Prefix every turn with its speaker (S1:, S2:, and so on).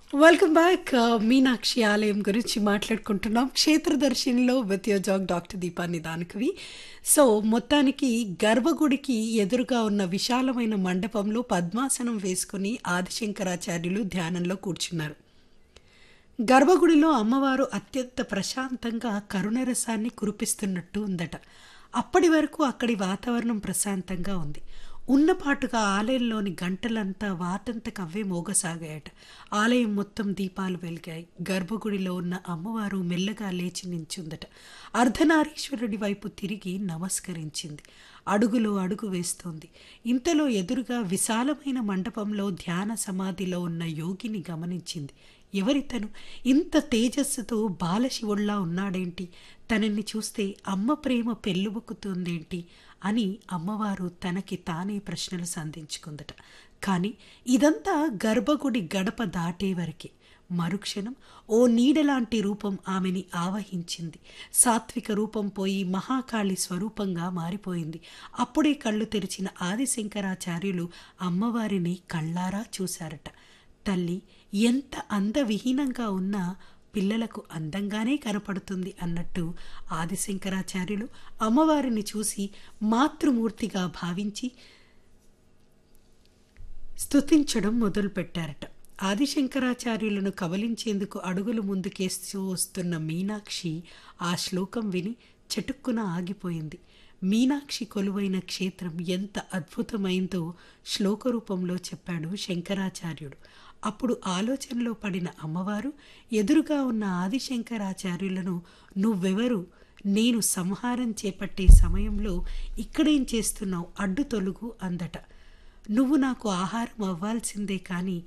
S1: welcome back Meenakshi ఆలయం గురించి మాట్లాడుకుంటున్నాం క్షేత్రదర్శినిలో విత్ యోర్ జాగ్ డాక్టర్ దీపా నిదానకవి సో మొత్తానికి గర్భగుడికి ఎదురుగా ఉన్న విశాలమైన మండపంలో పద్మాసనం వేసుకుని ఆదిశంకరాచార్యులు ధ్యానంలో కూర్చున్నారు గర్భగుడిలో అమ్మవారు అత్యంత ప్రశాంతంగా కరుణరసాన్ని కురిపిస్తున్నట్టు ఉందట అప్పటి వరకు అక్కడి వాతావరణం ప్రశాంతంగా ఉంది ఉన్నపాటుగా ఆలయంలోని గంటలంతా వాతంతకు అవే మోగసాగాయట ఆలయం మొత్తం దీపాలు వెలిగాయి గర్భగుడిలో ఉన్న అమ్మవారు మెల్లగా లేచి నించుందట అర్ధనారీశ్వరుడి వైపు తిరిగి నమస్కరించింది అడుగులో అడుగు వేస్తోంది ఇంతలో ఎదురుగా విశాలమైన మండపంలో ధ్యాన సమాధిలో ఉన్న యోగిని గమనించింది ఎవరితను ఇంత తేజస్సుతో బాలశివుళ్లా ఉన్నాడేంటి తనని చూస్తే అమ్మ ప్రేమ పెళ్ళుబుకుతుందేంటి అని అమ్మవారు తనకి తానే ప్రశ్నలు సంధించుకుందట కానీ ఇదంతా గర్భగుడి గడప దాటే వరకే మరుక్షణం ఓ నీడలాంటి రూపం ఆమెని ఆవహించింది సాత్విక రూపం పోయి మహాకాళి స్వరూపంగా మారిపోయింది అప్పుడే కళ్ళు తెరిచిన ఆదిశంకరాచార్యులు అమ్మవారిని కళ్ళారా చూశారట తల్లి ఎంత అందవిహీనంగా ఉన్నా పిల్లలకు అందంగానే కనపడుతుంది అన్నట్టు ఆదిశంకరాచార్యులు అమ్మవారిని చూసి మాతృమూర్తిగా భావించి స్తుతించడం మొదలుపెట్టారట ఆదిశంకరాచార్యులను కవలించేందుకు అడుగులు ముందుకేస్తూ వస్తున్న మీనాక్షి ఆ శ్లోకం విని చటుక్కున ఆగిపోయింది మీనాక్షి కొలువైన క్షేత్రం ఎంత అద్భుతమైందో శ్లోక రూపంలో చెప్పాడు శంకరాచార్యుడు అప్పుడు ఆలోచనలో పడిన అమ్మవారు ఎదురుగా ఉన్న ఆదిశంకరాచార్యులను నువ్వెవరు నేను సంహారం చేపట్టే సమయంలో ఇక్కడేం చేస్తున్నావు అడ్డు తొలుగు అందట నువ్వు నాకు ఆహారం అవ్వాల్సిందే కానీ